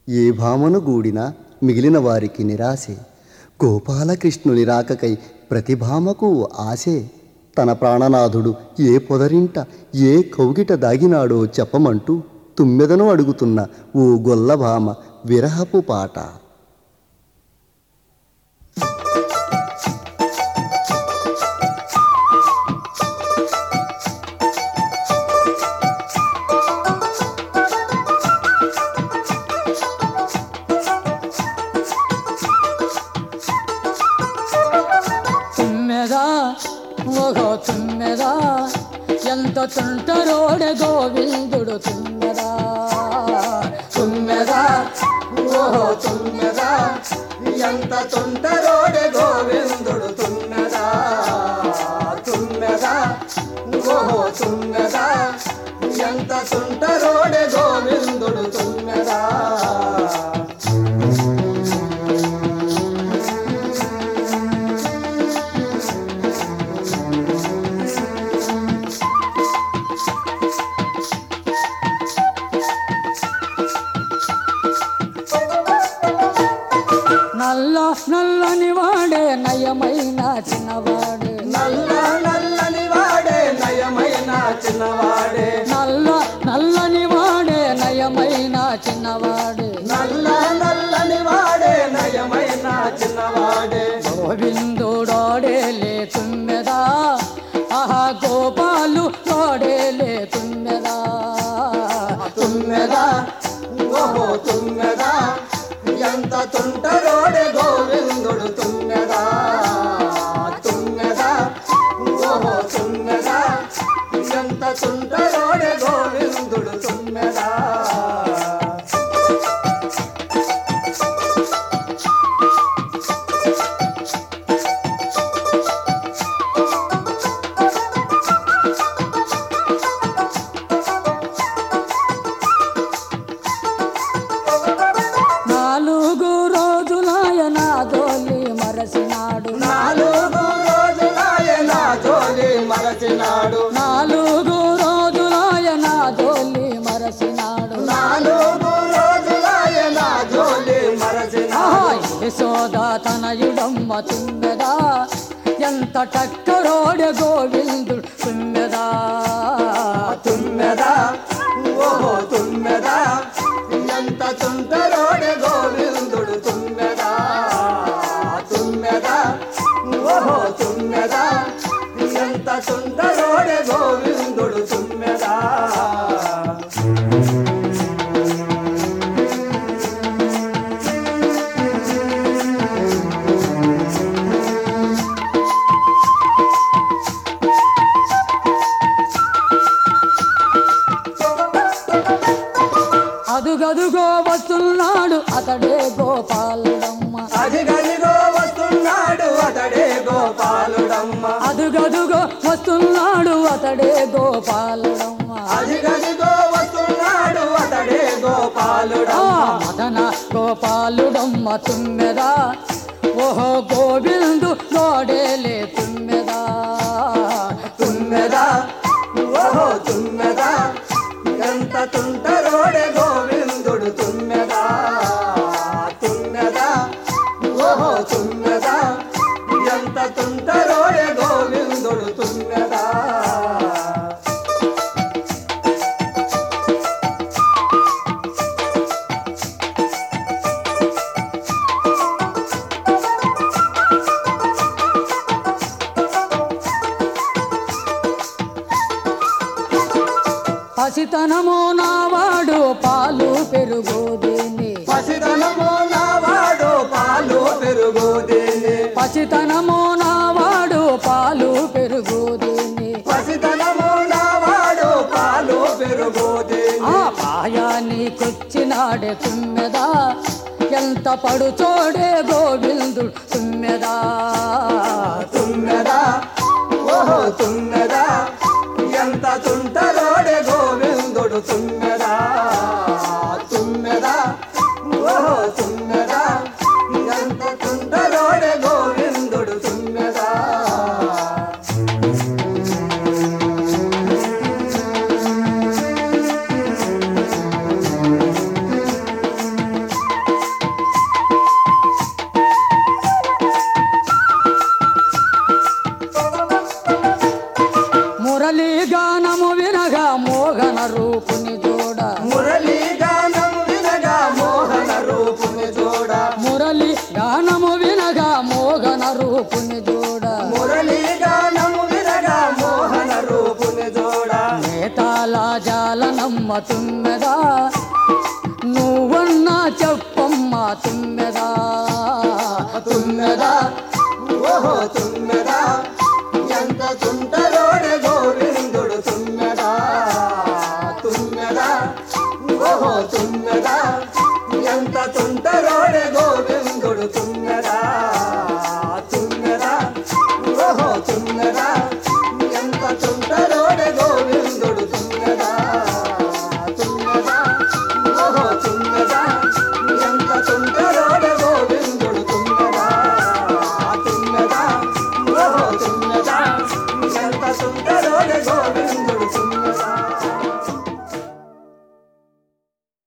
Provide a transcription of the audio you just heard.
ఏ భామను గూడినా మిగిలిన వారికి నిరాశే గోపాలకృష్ణుని రాకకై ప్రతి భామకు ఆశే తన ప్రాణనాథుడు ఏ పొదరింట ఏ కౌగిట దాగినాడో చెప్పమంటూ తుమ్మెదను అడుగుతున్న ఓ గొల్లభామ విరహపు పాట తుమ్మెదా ఓహో తుమ్మెదా ఎంత తుంటరోడే గోవిందుడు తుమ్మెదా తుమ్మెదా ఓహో తుమ్మెదా ఎంత తుంటరోడే గోవిందుడు తుమ్మెదా తుమ్మెదా ఓహో తుమ్మెదా ఎంత తుంటరోడే గోవిందుడు తుమ్మెదా నల్ల నల్లని వాడే నయమైన చిన్నవాడే నల్ల నల్లని వాడే నయమైన చిన్నవాడే నల్ల నల్లని వాడే నయమైన చిన్నవాడే నల్ల నల్లని వాడే నయమైన చిన్నవాడే గోవిందుడోడేలే తుమ్మెదా ఆహా గోపాలు తోడేలే తుమ్మెదా తుమ్మెదా ఓహో తుమ్మెదా ఎంత తుంటరోడే గోవిందుడు తుమ్మెదా తుమ్మెదా ఓహో తుమ్మెదా ఎంత తుంటరోడే గోవిందుడు తుమ్మెదా నాలుగు రోజులాయ నా దోలి మరసినాడు నాలుగు రోజులాయ నా జోలి మరచినాడు నాలుగు రోజులాయ నా దోలి మరసినాడు నాలుగు రోజులాయ నా జోలి ఆహా మరచినాడు యశోద తనయుడమ్మ తుమ్మెదా ఎంత టక్కరోడ గోవిందుడు తుమ్మెదా తుమ్మెదా ఓహో తుమ్మెదా ఎంత తుంటరోడే గోవిందుడు తుమ్మెదా తుమ్మెదా ఓహో తుమ్మెదా ఎంత తుంటరోడే గోవిందుడు తుమ్మెదా అదుగదుగో వస్తున్నాడు అతడే గోపాలుడమ్మ అదిగదిగో వస్తున్నాడు అతడే గోపాలుడమ్మ అదుగదుగో వస్తున్నాడు అతడే గోపాలుడమ్మ అదిగదిగో వస్తున్నాడు అతడే ఆ గోపాలుడమ్మ మదన గోపాలుడమ్మ తుమ్మెదా ఓహో గోవిందు గోడేలే తుమ్మెదా తుమ్మెదా ఓహో తుమ్మెదా ఎంత తుంటరోడే గోవిందుడు తుమ్మెదా తుమ్మెదా ఓహో తుమ్మెదా ఎంత తుంటరోడే గోవిందుడు తుమ్మెదా పసితనము నావాడు పాలు పెరుగు దీన్ని పసిదనము నావాడు పాలు పెరుగు దేని పసితనము నావాడు పాలు పెరుగు దీన్ని పసిదనము నావాడు పాలు పెరుగు దేని ఆ పాయానికొచ్చినాడే తుమ్మెదా ఎంత పడుచోడే గోవిందుడు తుమ్మెదా తుమ్మెదా ఓహో తుమ్మెదా ఎంత తుంటరోడే గోవిందుడు తుమ్మెదా తుమ్మెదా ఓహో తుమ్మెదా ఎంత తుంటరోడే గోవిందుడు తుమ్మెదా మోహన రూపుని జోడ మురళీ గానము వినగా మోహన రూపుని చూడ మురళి గానము వినగా మోహన రూపుని జోడ మురళీ గానము వినగా మోహన రూపుని చూడ నేతాల జాలనమ్మ తుమ్మెదా నువ్వన్నా చెప్పమ్మ తుమ్మెదా తుమ్మెదా ఓహో తుమ్మెదా ఎంత తుంటరోడే గోవిందుడు తుమ్మెదా తుమ్మెదా ఓహో తుమ్మెదా ఎంత తుంటరోడే గోవిందుడు తుమ్మెదా తుమ్మెదా ఓహో తుమ్మెదా ఎంత తుంటరోడే గోవిందుడు తుమ్మెదా తుమ్మెదా ఓహో తుమ్మెదా ఎంత తుంటరోడే గోవిందుడు తుమ్మెదా తుమ్మెదా ఓహో తుమ్మెదా ఎంత తుంటరోడే గోవిందుడు తుమ్మెదా